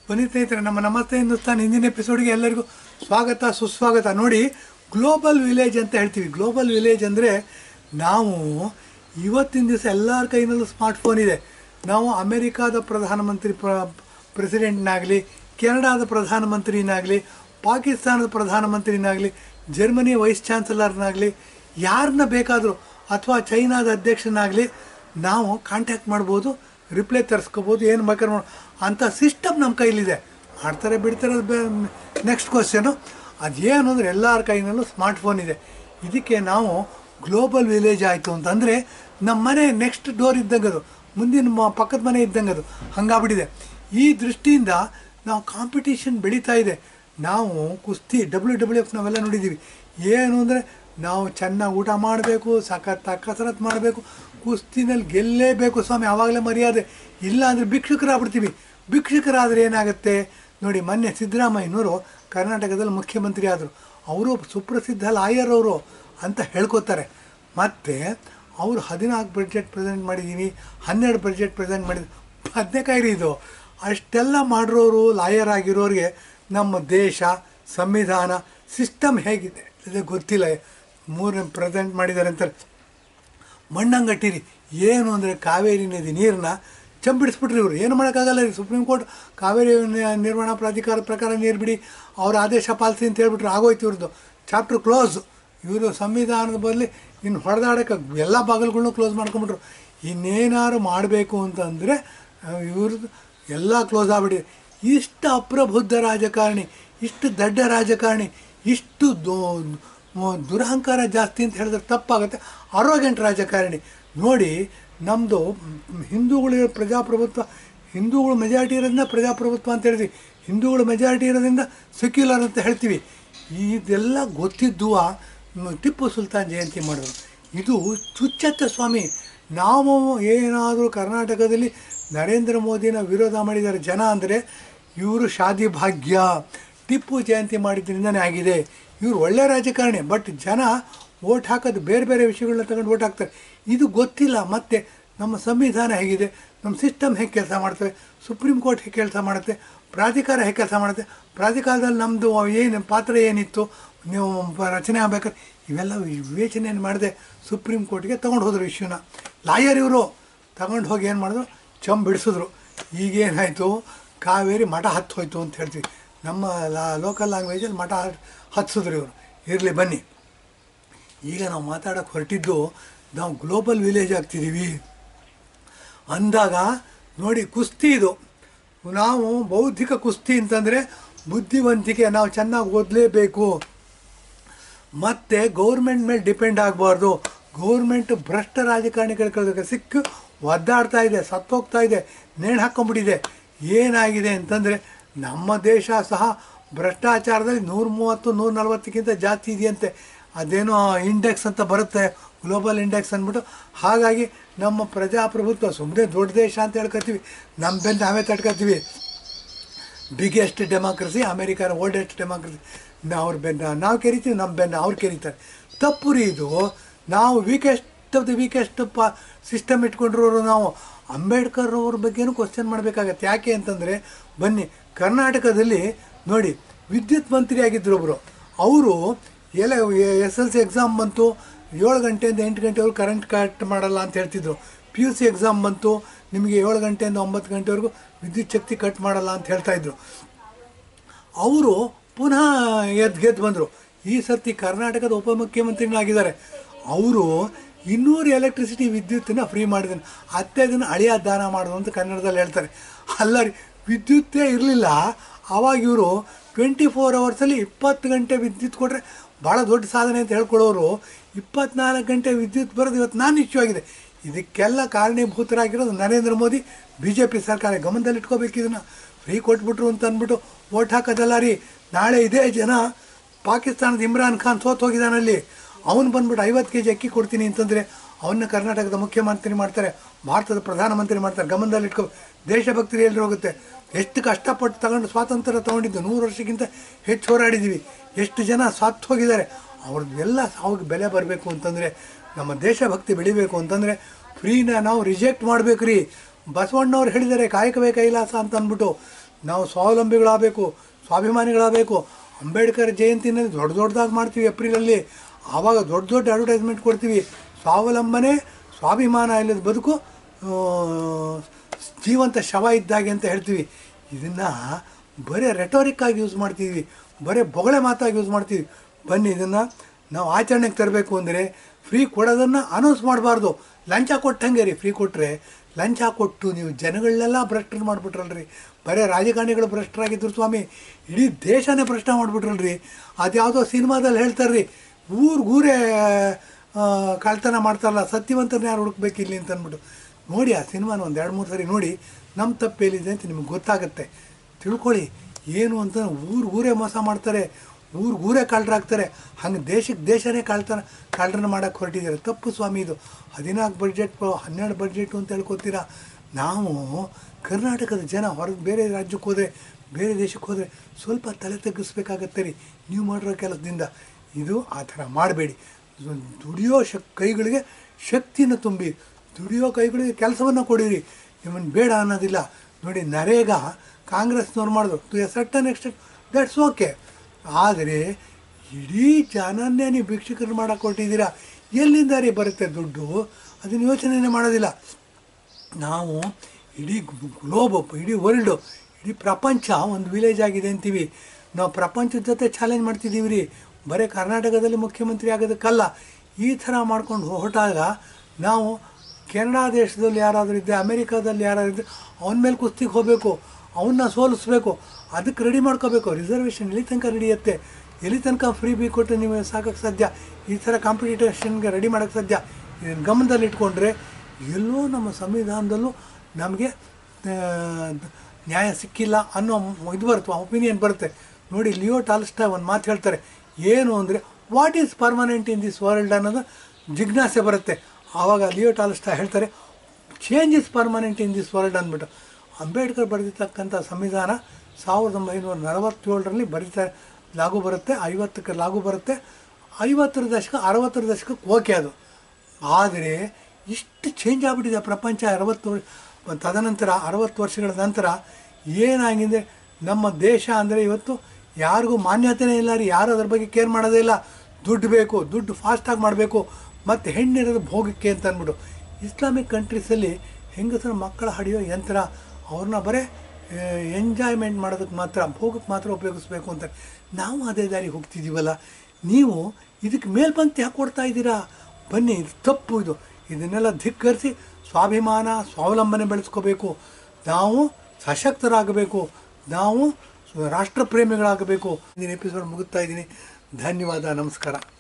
ಬನ್ನಿ ಸ್ನೇಹಿತರೆ ನಮ್ಮ ನಮಸ್ತೆ ಹಿಂದೂಸ್ತಾನ್ ಹಿಂದಿನ ಎಪಿಸೋಡ್ಗೆ ಎಲ್ಲರಿಗೂ ಸ್ವಾಗತ ಸುಸ್ವಾಗತ ನೋಡಿ ಗ್ಲೋಬಲ್ ವಿಲೇಜ್ ಅಂತ ಹೇಳ್ತೀವಿ ಗ್ಲೋಬಲ್ ವಿಲೇಜ್ ಅಂದರೆ ನಾವು ಇವತ್ತಿನ ದಿವಸ ಎಲ್ಲರ ಕೈನಲ್ಲೂ ಸ್ಮಾರ್ಟ್ಫೋನ್ ಇದೆ ನಾವು ಅಮೆರಿಕಾದ ಪ್ರಧಾನಮಂತ್ರಿ ಪ್ರ ಪ್ರೆಸಿಡೆಂಟ್ನಾಗಲಿ ಕೆನಡಾದ ಪ್ರಧಾನಮಂತ್ರಿನಾಗಲಿ ಪಾಕಿಸ್ತಾನದ ಪ್ರಧಾನಮಂತ್ರಿನಾಗಲಿ ಜರ್ಮನಿ ವೈಸ್ ಚಾನ್ಸಲರ್ನಾಗಲಿ ಯಾರನ್ನ ಬೇಕಾದರೂ ಅಥವಾ ಚೈನಾದ ಅಧ್ಯಕ್ಷನಾಗಲಿ ನಾವು ಕಾಂಟ್ಯಾಕ್ಟ್ ಮಾಡ್ಬೋದು ರಿಪ್ಲೈ ತರಿಸ್ಕೋಬೋದು ಏನು ಬೇಕಾದ್ರೆ ಮಾಡ್ ಅಂಥ ಸಿಸ್ಟಮ್ ನಮ್ಮ ಕೈಲಿದೆ ಮಾಡ್ತಾರೆ ಬಿಡ್ತಾರೆ ನೆಕ್ಸ್ಟ್ ಕ್ವಶನು ಅದೇನು ಅಂದರೆ ಎಲ್ಲರ ಕೈನಲ್ಲೂ ಸ್ಮಾರ್ಟ್ಫೋನ್ ಇದೆ ಇದಕ್ಕೆ ನಾವು ಗ್ಲೋಬಲ್ ವಿಲೇಜ್ ಆಯಿತು ಅಂತಂದರೆ ನಮ್ಮ ಮನೆ ನೆಕ್ಸ್ಟ್ ಡೋರ್ ಇದ್ದಂಗೆ ಅದು ಮುಂದಿನ ಮ ಪಕ್ಕದ ಮನೆ ಇದ್ದಂಗೆ ಅದು ಹಂಗಾಗ್ಬಿಟ್ಟಿದೆ ಈ ದೃಷ್ಟಿಯಿಂದ ನಾವು ಕಾಂಪಿಟೇಷನ್ ಬೆಳೀತಾ ಇದೆ ನಾವು ಕುಸ್ತಿ ಡಬ್ಲ್ಯೂ ಡಬ್ಲ್ಯೂ ಎಫ್ ನಾವೆಲ್ಲ ನೋಡಿದ್ದೀವಿ ಏನು ಅಂದರೆ ನಾವು ಚೆನ್ನಾಗಿ ಊಟ ಮಾಡಬೇಕು ಸಖತ್ತಾಗಿ ಕಸರತ್ತು ಮಾಡಬೇಕು ಕುಸ್ತಿನಲ್ಲಿ ಗೆಲ್ಲೇಬೇಕು ಸ್ವಾಮಿ ಆವಾಗಲೇ ಮರ್ಯಾದೆ ಇಲ್ಲ ಅಂದರೆ ಭಿಕ್ಷುಕರಾಗ್ಬಿಡ್ತೀವಿ ಭಿಕ್ಷುಕರಾದರೆ ಏನಾಗುತ್ತೆ ನೋಡಿ ಮೊನ್ನೆ ಸಿದ್ದರಾಮಯ್ಯನವರು ಕರ್ನಾಟಕದಲ್ಲಿ ಮುಖ್ಯಮಂತ್ರಿ ಆದರು ಅವರು ಸುಪ್ರಸಿದ್ಧ ಲಾಯರ್ ಅವರು ಅಂತ ಹೇಳ್ಕೊತಾರೆ ಮತ್ತು ಅವರು ಹದಿನಾಲ್ಕು ಬಡ್ಜೆಟ್ ಪ್ರೆಸೆಂಟ್ ಮಾಡಿದ್ದೀವಿ ಹನ್ನೆರಡು ಬಡ್ಜೆಟ್ ಪ್ರೆಸೆಂಟ್ ಮಾಡಿದ್ವಿ ಬದನೆಕಾಯಿ ರೀ ಇದು ಅಷ್ಟೆಲ್ಲ ಮಾಡಿರೋರು ಲಾಯರ್ ಆಗಿರೋರಿಗೆ ನಮ್ಮ ದೇಶ ಸಂವಿಧಾನ ಸಿಸ್ಟಮ್ ಹೇಗಿದೆ ಇದು ಗೊತ್ತಿಲ್ಲ ಮೂರನೇ ಪ್ರೆಸೆಂಟ್ ಮಾಡಿದ್ದಾರೆ ಅಂತಾರೆ ಮಣ್ಣಂಗಟ್ಟಿರಿ ಏನು ಅಂದರೆ ಕಾವೇರಿ ನದಿ ನೀರನ್ನ ಚಂಬಿಡಿಸ್ಬಿಟ್ರಿ ಇವರು ಏನು ಮಾಡೋಕ್ಕಾಗಲ್ಲ ರೀ ಸುಪ್ರೀಂ ಕೋರ್ಟ್ ಕಾವೇರಿ ನಿ- ನಿರ್ವಹಣಾ ಪ್ರಾಧಿಕಾರ ಪ್ರಕಾರ ನೀರು ಬಿಡಿ ಅವ್ರ ಆದೇಶ ಪಾಲಿಸಿ ಅಂತ ಹೇಳ್ಬಿಟ್ರು ಆಗೋಯ್ತು ಇವ್ರದ್ದು ಚಾಪ್ಟರ್ ಕ್ಲೋಸ್ ಇವರು ಸಂವಿಧಾನದ ಬದಲಿ ಇನ್ನು ಹೊಡೆದಾಡಕ್ಕೆ ಎಲ್ಲ ಬಾಗಿಲುಗಳ್ನೂ ಕ್ಲೋಸ್ ಮಾಡ್ಕೊಂಬಿಟ್ರು ಇನ್ನೇನಾದ್ರು ಮಾಡಬೇಕು ಅಂತಂದರೆ ಇವ್ರದ್ದು ಎಲ್ಲ ಕ್ಲೋಸ್ ಆಗ್ಬಿಟ್ಟಿದೆ ಇಷ್ಟು ಅಪ್ರಬುದ್ಧ ರಾಜಕಾರಣಿ ಇಷ್ಟು ದಡ್ಡ ರಾಜಕಾರಣಿ ಇಷ್ಟು ದೊ- ಮ- ದುರಹಂಕಾರ ಜಾಸ್ತಿ ಅಂತ ಹೇಳಿದ್ರೆ ತಪ್ಪಾಗುತ್ತೆ ಆರೋಗ್ಯಂಟ್ ರಾಜಕಾರಣಿ ನೋಡಿ ನಮ್ಮದು ಹಿಂದೂಗಳು ಪ್ರಜಾಪ್ರಭುತ್ವ ಹಿಂದೂಗಳು ಮೆಜಾರಿಟಿ ಇರೋದ್ರಿಂದ ಪ್ರಜಾಪ್ರಭುತ್ವ ಅಂತ ಹೇಳ್ತೀವಿ ಹಿಂದೂಗಳು ಮೆಜಾರಿಟಿ ಇರೋದ್ರಿಂದ ಸೆಕ್ಯುಲರ್ ಅಂತ ಹೇಳ್ತೀವಿ ಇದೆಲ್ಲ ಗೊತ್ತಿದ್ದು ಟಿಪ್ಪು ಸುಲ್ತಾನ್ ಜಯಂತಿ ಮಾಡಿದ್ರು ಇದು ಚುಚ್ಚತ್ತ ಸ್ವಾಮಿ ನಾವು ಏನಾದರೂ ಕರ್ನಾಟಕದಲ್ಲಿ ನರೇಂದ್ರ ಮೋದಿನ ವಿರೋಧ ಮಾಡಿದ್ದಾರೆ ಜನ ಅಂದರೆ ಇವರು ಶಾದಿ ಭಾಗ್ಯ ಟಿಪ್ಪು ಜಯಂತಿ ಮಾಡಿದ್ರಿಂದನೇ ಆಗಿದೆ ಇವರು ಒಳ್ಳೆ ರಾಜಕಾರಣಿ ಬಟ್ ಜನ ಓಟ್ ಹಾಕೋದು ಬೇರೆ ಬೇರೆ ವಿಷಯಗಳನ್ನ ತಗೊಂಡು ಓಟ್ ಹಾಕ್ತಾರೆ ಇದು ಗೊತ್ತಿಲ್ಲ ಮತ್ತು ನಮ್ಮ ಸಂವಿಧಾನ ಹೇಗಿದೆ ನಮ್ಮ ಸಿಸ್ಟಮ್ ಹೇಗೆ ಕೆಲಸ ಮಾಡ್ತವೆ ಸುಪ್ರೀಂ ಕೋರ್ಟ್ ಹೇಗೆ ಕೆಲಸ ಮಾಡುತ್ತೆ ಪ್ರಾಧಿಕಾರ ಹೇಗೆ ಕೆಲಸ ಮಾಡುತ್ತೆ ಪ್ರಾಧಿಕಾರದಲ್ಲಿ ನಮ್ಮದು ಏನು ಪಾತ್ರ ಏನಿತ್ತು ನೀವು ಪ- ರಚನೆ ಆಗಬೇಕಾದ್ರೆ ಇವೆಲ್ಲ ವಿವೇಚನೆ ಮಾಡದೆ ಸುಪ್ರೀಂ ಕೋರ್ಟ್ಗೆ ತೊಗೊಂಡು ಹೋದ್ರು ಇಶ್ಯೂನ ಲಾಯರ್ ಇವರು ತಗೊಂಡು ಹೋಗಿ ಏನು ಮಾಡಿದ್ರು ಚಂಬ್ ಬಿಡಿಸಿದ್ರು ಈಗೇನಾಯಿತು ಕಾವೇರಿ ಮಠ ಹತ್ತು ಹೋಯ್ತು ಅಂತ ಹೇಳ್ತೀವಿ ನಮ್ಮ ಲಾ ಲೋಕಲ್ ಲ್ಯಾಂಗ್ವೇಜಲ್ಲಿ ಮಠ ಹತ್ಸಿದ್ರು ಇವರು ಇರಲಿ ಬನ್ನಿ ಈಗ ನಾವು ಮಾತಾಡೋಕ್ಕೆ ಹೊರಟಿದ್ದು ನಾವು ಗ್ಲೋಬಲ್ ವಿಲೇಜ್ ಆಗ್ತಿದ್ದೀವಿ ಅಂದಾಗ ನೋಡಿ ಕುಸ್ತಿ ಇದು ನಾವು ಬೌದ್ಧಿಕ ಕುಸ್ತಿ ಅಂತಂದರೆ ಬುದ್ಧಿವಂತಿಕೆ ನಾವು ಚೆನ್ನಾಗಿ ಓದಲೇಬೇಕು ಮತ್ತು ಗೌರ್ಮೆಂಟ್ ಮೇಲೆ ಡಿಪೆಂಡ್ ಆಗಬಾರ್ದು ಗೌರ್ಮೆಂಟ್ ಭ್ರಷ್ಟ ರಾಜಕಾರಣಿಗಳ ಕಳೆದ ಸಿಕ್ಕು ಒದ್ದಾಡ್ತಾ ಇದೆ ಸತ್ತೋಗ್ತಾ ಇದೆ ನೇಣು ಹಾಕ್ಕೊಂಬಿಟ್ಟಿದೆ ಏನಾಗಿದೆ ಅಂತಂದರೆ ನಮ್ಮ ದೇಶ ಸಹ ಭ್ರಷ್ಟಾಚಾರದಲ್ಲಿ ನೂರ ಮೂವತ್ತು ನೂರ ನಲ್ವತ್ತಕ್ಕಿಂತ ಜಾಸ್ತಿ ಇದೆಯಂತೆ ಅದೇನೋ ಇಂಡೆಕ್ಸ್ ಅಂತ ಬರುತ್ತೆ ಗ್ಲೋಬಲ್ ಇಂಡೆಕ್ಸ್ ಅಂದ್ಬಿಟ್ಟು ಹಾಗಾಗಿ ನಮ್ಮ ಪ್ರಜಾಪ್ರಭುತ್ವ ಸುಮ್ಮನೆ ದೊಡ್ಡ ದೇಶ ಅಂತ ಹೇಳ್ಕೊತೀವಿ ನಮ್ಮ ಬೆನ್ನು ನಾವೇ ತಡ್ಕೊತೀವಿ ಬಿಗ್ಗೆಸ್ಟ್ ಡೆಮಾಕ್ರಸಿ ಅಮೇರಿಕಾನ ಓಲ್ಡೆಸ್ಟ್ ಡೆಮಾಕ್ರಸಿ ಅವ್ರ ಬೆನ್ನ ನಾವು ಕೆರಿತೀವಿ ನಮ್ಮ ಬೆನ್ನ ಅವ್ರು ಕೆರಿತಾರೆ ತಪ್ಪು ರೀ ಇದು ನಾವು ವೀಕೆಸ್ಟ್ ಆಫ್ ದಿ ವೀಕೆಸ್ಟ್ ಪ ಸಿಸ್ಟಮ್ ಇಟ್ಕೊಂಡಿರೋರು ನಾವು ಅಂಬೇಡ್ಕರ್ ಅವ್ರ ಬಗ್ಗೆನೂ ಕ್ವಶನ್ ಮಾಡಬೇಕಾಗತ್ತೆ ಯಾಕೆ ಅಂತಂದರೆ ಬನ್ನಿ ಕರ್ನಾಟಕದಲ್ಲಿ ನೋಡಿ ವಿದ್ಯುತ್ ಮಂತ್ರಿ ಆಗಿದ್ದರು ಒಬ್ಬರು ಅವರು ಎಲ್ಲ ಎಸ್ ಎಲ್ ಸಿ ಎಕ್ಸಾಮ್ ಬಂತು ಏಳು ಗಂಟೆಯಿಂದ ಎಂಟು ಗಂಟೆವರೆಗೂ ಕರೆಂಟ್ ಕಟ್ ಮಾಡಲ್ಲ ಅಂತ ಹೇಳ್ತಿದ್ರು ಪಿ ಯು ಸಿ ಎಕ್ಸಾಮ್ ಬಂತು ನಿಮಗೆ ಏಳು ಗಂಟೆಯಿಂದ ಒಂಬತ್ತು ಗಂಟೆವರೆಗೂ ವಿದ್ಯುತ್ ಶಕ್ತಿ ಕಟ್ ಮಾಡಲ್ಲ ಅಂತ ಹೇಳ್ತಾಯಿದ್ರು ಅವರು ಪುನಃ ಎದ್ದು ಗೆದ್ದು ಬಂದರು ಈ ಸರ್ತಿ ಕರ್ನಾಟಕದ ಉಪಮುಖ್ಯಮಂತ್ರಿನಾಗಿದ್ದಾರೆ ಅವರು ಇನ್ನೂರು ಎಲೆಕ್ಟ್ರಿಸಿಟಿ ವಿದ್ಯುತ್ತನ್ನು ಫ್ರೀ ಮಾಡಿದ್ದಾನೆ ಅತ್ತೆ ಅದನ್ನು ಅಳಿಯ ದಾನ ಮಾಡೋದು ಅಂತ ಕನ್ನಡದಲ್ಲಿ ಹೇಳ್ತಾರೆ ಅಲ್ಲ ರೀ ವಿದ್ಯುತ್ತೇ ಇರಲಿಲ್ಲ ಆವಾಗ ಇವರು ಟ್ವೆಂಟಿ ಫೋರ್ ಅವರ್ಸಲ್ಲಿ ಇಪ್ಪತ್ತು ಗಂಟೆ ವಿದ್ಯುತ್ ಕೊಟ್ಟರೆ ಭಾಳ ದೊಡ್ಡ ಸಾಧನೆ ಅಂತ ಹೇಳ್ಕೊಳ್ಳೋರು ಇಪ್ಪತ್ನಾಲ್ಕು ಗಂಟೆ ವಿದ್ಯುತ್ ಬರೋದು ಇವತ್ತು ನಾನು ಇಶ್ಯೂ ಆಗಿದೆ ಇದಕ್ಕೆಲ್ಲ ಕಾರಣೀಭೂತರಾಗಿರೋದು Narendra Modi B J P ಸರ್ಕಾರ ಗಮನದಲ್ಲಿಟ್ಕೋಬೇಕು ಇದನ್ನು ಫ್ರೀ ಕೊಟ್ಬಿಟ್ರು ಅಂತ ಅಂದ್ಬಿಟ್ಟು ಓಟ್ ಹಾಕೋದಲ್ಲ ರೀ ನಾಳೆ ಇದೇ ಜನ ಪಾಕಿಸ್ತಾನದ ಇಮ್ರಾನ್ ಖಾನ್ ಸೋತ್ ಹೋಗಿದ್ದಾನಲ್ಲಿ ಅವನು ಬಂದ್ಬಿಟ್ಟು ಐವತ್ತು ಕೆ ಜಿ ಅಕ್ಕಿ ಕೊಡ್ತೀನಿ ಅಂತಂದರೆ ಅವನ್ನ ಕರ್ನಾಟಕದ ಮುಖ್ಯಮಂತ್ರಿ ಮಾಡ್ತಾರೆ ಭಾರತದ ಪ್ರಧಾನಮಂತ್ರಿ ಮಾಡ್ತಾರೆ ಗಮನದಲ್ಲಿಟ್ಕೋ ದೇಶಭಕ್ತಿ ಎಲ್ಲಿ ಹೋಗುತ್ತೆ ಎಷ್ಟು ಕಷ್ಟಪಟ್ಟು ತಗೊಂಡು ಸ್ವಾತಂತ್ರ್ಯ ತೊಗೊಂಡಿದ್ದು ನೂರು ವರ್ಷಕ್ಕಿಂತ ಹೆಚ್ಚು ಹೋರಾಡಿದ್ದೀವಿ ಎಷ್ಟು ಜನ ಸತ್ತು ಹೋಗಿದ್ದಾರೆ ಅವ್ರದ್ದು ಎಲ್ಲ ಸಾವಿಗೆ ಬೆಲೆ ಬರಬೇಕು ಅಂತಂದರೆ ನಮ್ಮ ದೇಶಭಕ್ತಿ ಬೆಳಿಬೇಕು ಅಂತಂದರೆ ಫ್ರೀನ ನಾವು ರಿಜೆಕ್ಟ್ ಮಾಡಬೇಕು ರೀ ಬಸವಣ್ಣವ್ರು ಹೇಳಿದ್ದಾರೆ ಕಾಯಕವೇ ಕೈಲಾಸ ಅಂತ ಅಂದ್ಬಿಟ್ಟು ನಾವು ಸ್ವಾವಲಂಬಿಗಳಾಗಬೇಕು ಸ್ವಾಭಿಮಾನಿಗಳಾಗಬೇಕು ಅಂಬೇಡ್ಕರ್ ಜಯಂತಿನಲ್ಲಿ ದೊಡ್ಡ ದೊಡ್ಡದಾಗಿ ಮಾಡ್ತೀವಿ ಏಪ್ರಿಲಲ್ಲಿ ಆವಾಗ ದೊಡ್ಡ ದೊಡ್ಡ ಅಡ್ವರ್ಟೈಸ್ಮೆಂಟ್ ಕೊಡ್ತೀವಿ ಸ್ವಾವಲಂಬನೆ ಸ್ವಾಭಿಮಾನ ಇಲ್ಲದ ಬದುಕು ಆ, ಜೀವಂತ ಶವ ಇದ್ದಾಗೆ ಅಂತ ಹೇಳ್ತೀವಿ ಇದನ್ನು ಬರೀ ರೆಟೋರಿಕ್ ಆಗಿ ಯೂಸ್ ಮಾಡ್ತೀವಿ ಬರೀ ಬೊಗಳೆ ಮಾತಾಗಿ ಯೂಸ್ ಮಾಡ್ತೀವಿ ಬನ್ನಿ ಇದನ್ನು ನಾವು ಆಚರಣೆಗೆ ತರಬೇಕು ಅಂದರೆ ಫ್ರೀ ಕೊಡೋದನ್ನು ಅನೌನ್ಸ್ ಮಾಡಬಾರ್ದು ಲಂಚ ಕೊಟ್ಟಂಗೆ ರೀ ಫ್ರೀ ಕೊಟ್ಟರೆ ಲಂಚ ಕೊಟ್ಟು ನೀವು ಜನಗಳನ್ನೆಲ್ಲ ಭ್ರಷ್ಟರು ಮಾಡಿಬಿಟ್ರಲ್ರಿ ಬರೀ ರಾಜಕಾರಣಿಗಳು ಭ್ರಷ್ಟರಾಗಿದ್ದರು ಸ್ವಾಮಿ ಇಡೀ ದೇಶನೇ ಭ್ರಷ್ಟ ಮಾಡಿಬಿಟ್ರಲ್ರಿ ಅದ್ಯಾವುದೋ ಸಿನಿಮಾದಲ್ಲಿ ಹೇಳ್ತಾರ್ರಿ ಊರಿಗೂರೇ ಕಳ್ತನ ಮಾಡ್ತಾರಲ್ಲ ಸತ್ಯವಂತರನ್ನ ಯಾರು ಹುಡುಕ್ಬೇಕು ಇಲ್ಲಿ ಅಂತ ಅಂದ್ಬಿಟ್ಟು ನೋಡಿ ಆ ಸಿನಿಮಾನ ಒಂದು ಎರಡು ಮೂರು ಸರಿ ನೋಡಿ ನಮ್ಮ ತಪ್ಪು ಎಲ್ಲಿದೆ ಅಂತ ನಿಮ್ಗೆ ಗೊತ್ತಾಗುತ್ತೆ ತಿಳ್ಕೊಳ್ಳಿ ಏನು ಅಂತ ಊರು ಊರೇ ಮೋಸ ಮಾಡ್ತಾರೆ ಊರು ಊರೇ ಕಳ್ಳರಾಗ್ತಾರೆ ಹಂಗೆ ದೇಶಕ್ಕೆ ದೇಶನೇ ಕಳ್ತನ ಕಳ್ಳರನ್ನ ಮಾಡೋಕ್ಕೆ ಹೊರಟಿದ್ದಾರೆ ತಪ್ಪು ಸ್ವಾಮಿ ಇದು ಹದಿನಾಲ್ಕು ಬಡ್ಜೆಟ್ ಹನ್ನೆರಡು ಬಡ್ಜೆಟು ಅಂತ ಹೇಳ್ಕೊತೀರಾ ನಾವು ಕರ್ನಾಟಕದ ಜನ ಹೊರಗೆ ಬೇರೆ ರಾಜ್ಯಕ್ಕೆ ಹೋದರೆ ಬೇರೆ ದೇಶಕ್ಕೆ ಹೋದರೆ ಸ್ವಲ್ಪ ತಲೆ ತಗ್ಗಿಸ್ಬೇಕಾಗತ್ತೆ ರೀ ನೀವು ಮಾಡಿರೋ ಕೆಲಸದಿಂದ ಇದು ಆ ಥರ ಮಾಡಬೇಡಿ ದುಡಿಯೋ ಶಕ್ ಕೈಗಳಿಗೆ ಶಕ್ತಿನ ತುಂಬಿ ದುಡಿಯೋ ಕೈಗಳಿಗೆ ಕೆಲಸವನ್ನು ಕೊಡಿರಿ ನಿಮ್ಮನ್ನು ಬೇಡ ಅನ್ನೋದಿಲ್ಲ ನೋಡಿ ನರೇಗಾ ಕಾಂಗ್ರೆಸ್ನವ್ರು ಮಾಡಿದ್ರು to a certain extent that's okay ಆದರೆ ಇಡೀ ಜನನ್ನೇ ನೀವು ಭಿಕ್ಷುಕರು ಮಾಡಕ್ಕೆ ಕೊಟ್ಟಿದ್ದೀರಾ ಎಲ್ಲಿಂದ ರೀ ಬರುತ್ತೆ ದುಡ್ಡು ಅದನ್ನು ಯೋಚನೆನೇ ಮಾಡೋದಿಲ್ಲ ನಾವು ಇಡೀ ಗ್ಲೋಬ್ ಇಡೀ ವರ್ಲ್ಡು ಇಡೀ ಪ್ರಪಂಚ ಒಂದು ವಿಲೇಜ್ ಆಗಿದೆ ಅಂತೀವಿ ನಾವು ಪ್ರಪಂಚದ ಜೊತೆ ಚಾಲೆಂಜ್ ಮಾಡ್ತಿದ್ದೀವಿ ರೀ ಬರೀ ಕರ್ನಾಟಕದಲ್ಲಿ ಮುಖ್ಯಮಂತ್ರಿ ಆಗೋದಕ್ಕಲ್ಲ ಈ ಥರ ಮಾಡ್ಕೊಂಡು ಹೊರಟಾಗ ನಾವು ಕೆನಡಾ ದೇಶದಲ್ಲಿ ಯಾರಾದರೂ ಇದ್ದರೆ ಅಮೇರಿಕಾದಲ್ಲಿ ಯಾರಾದರೂ ಇದ್ದರೆ ಅವನ ಮೇಲೆ ಕುಸ್ತಿಗೆ ಹೋಗಬೇಕು ಅವನ್ನ ಸೋಲಿಸ್ಬೇಕು ಅದಕ್ಕೆ ರೆಡಿ ಮಾಡ್ಕೋಬೇಕು ರಿಸರ್ವೇಷನ್ ಎಲ್ಲಿ ತನಕ ನಡೆಯುತ್ತೆ ಎಲ್ಲಿ ತನಕ ಫ್ರೀ ಬಿ ಕೊಟ್ಟು ನೀವು ಸಾಕೋಕ್ಕೆ ಸಾಧ್ಯ ಈ ಥರ ಕಾಂಪಿಟೇಷನ್ಗೆ ರೆಡಿ ಮಾಡೋಕ್ಕೆ ಸಾಧ್ಯ ಇದನ್ನು ಗಮನದಲ್ಲಿ ಇಟ್ಕೊಂಡ್ರೆ ಎಲ್ಲೋ ನಮ್ಮ ಸಂವಿಧಾನದಲ್ಲೂ ನಮಗೆ ಆ, ನ್ಯಾಯ ಸಿಕ್ಕಿಲ್ಲ ಅನ್ನೋ ಇದು ಬರುತ್ತೆ ಒಪಿನಿಯನ್ ಬರುತ್ತೆ ನೋಡಿ ಲಿಯೋ ಟಾಲ್ಸ್ಟಾ ಒಂದು ಮಾತು ಹೇಳ್ತಾರೆ ಏನು ಅಂದರೆ what is permanent in this world ಅನ್ನೋದು ಜಿಜ್ಞಾಸೆ ಬರುತ್ತೆ ಆವಾಗ ಲಿಯೋ ಟಾಲ್ಸ್ಟಾ ಹೇಳ್ತಾರೆ change is permanent in this world ಅಂದ್ಬಿಟ್ಟು ಅಂಬೇಡ್ಕರ್ ಬರೆದಿರ್ತಕ್ಕಂಥ ಸಂವಿಧಾನ ಸಾವಿರದ ಒಂಬೈನೂರ ನಲವತ್ತೇಳರಲ್ಲಿ ಬರೀತಾ ಲಾಗು ಬರುತ್ತೆ ಐವತ್ತಕ್ಕೆ ಲಾಗು ಬರುತ್ತೆ ಐವತ್ತರ ದಶಕ ಅರವತ್ತರ ದಶಕಕ್ಕೆ ಓಕೆ ಅದು ಆದರೆ ಇಷ್ಟು ಚೇಂಜ್ ಆಗಿಬಿಟ್ಟಿದೆ ಪ್ರಪಂಚ ಅರವತ್ತು ವರ್ಷ ತದನಂತರ ಅರವತ್ತು ವರ್ಷಗಳ ನಂತರ ಏನಾಗಿದೆ ನಮ್ಮ ದೇಶ ಅಂದರೆ ಇವತ್ತು ಯಾರಿಗೂ ಮಾನ್ಯತೆನೇ ಇಲ್ಲ ರೀ ಯಾರು ಅದ್ರ ಬಗ್ಗೆ ಕೇರ್ ಮಾಡೋದೇ ಇಲ್ಲ ದುಡ್ಡು ಬೇಕು ದುಡ್ಡು ಫಾಸ್ಟಾಗಿ ಮಾಡಬೇಕು ಮತ್ತು ಹೆಣ್ಣಿರೋದು ಭೋಗಕ್ಕೆ ಅಂತ ಅಂದ್ಬಿಟ್ಟು ಇಸ್ಲಾಮಿಕ್ ಕಂಟ್ರೀಸಲ್ಲಿ ಹೆಂಗಸರ ಮಕ್ಕಳ ಹಡಿಯೋ ಯಂತ್ರ ಅವ್ರನ್ನ ಬರೀ ಎಂಜಾಯ್ಮೆಂಟ್ ಮಾಡೋದಕ್ಕೆ ಮಾತ್ರ ಭೋಗಕ್ಕೆ ಮಾತ್ರ ಉಪಯೋಗಿಸ್ಬೇಕು ಅಂತ ನಾವು ಅದೇ ದಾರಿ ಹೋಗ್ತಿದ್ದೀವಲ್ಲ ನೀವು ಇದಕ್ಕೆ ಮೇಲ್ಪಂಕ್ತಿ ಯಾಕೆ ಕೊಡ್ತಾ ಇದ್ದೀರಾ ಬನ್ನಿ ಇದು ತಪ್ಪು ಇದು ಇದನ್ನೆಲ್ಲ ಧಿಕ್ಕರಿಸಿ ಸ್ವಾಭಿಮಾನ ಸ್ವಾವಲಂಬನೆ ಬೆಳೆಸ್ಕೋಬೇಕು ನಾವು ಸಶಕ್ತರಾಗಬೇಕು ನಾವು ರಾಷ್ಟ್ರ ಪ್ರೇಮಿಗಳಾಗಬೇಕು ಇಂದಿನ ಎಪಿಸೋಡ್ ಮುಗುತ್ತಾ ಇದ್ದೀನಿ ಧನ್ಯವಾದ ನಮಸ್ಕಾರ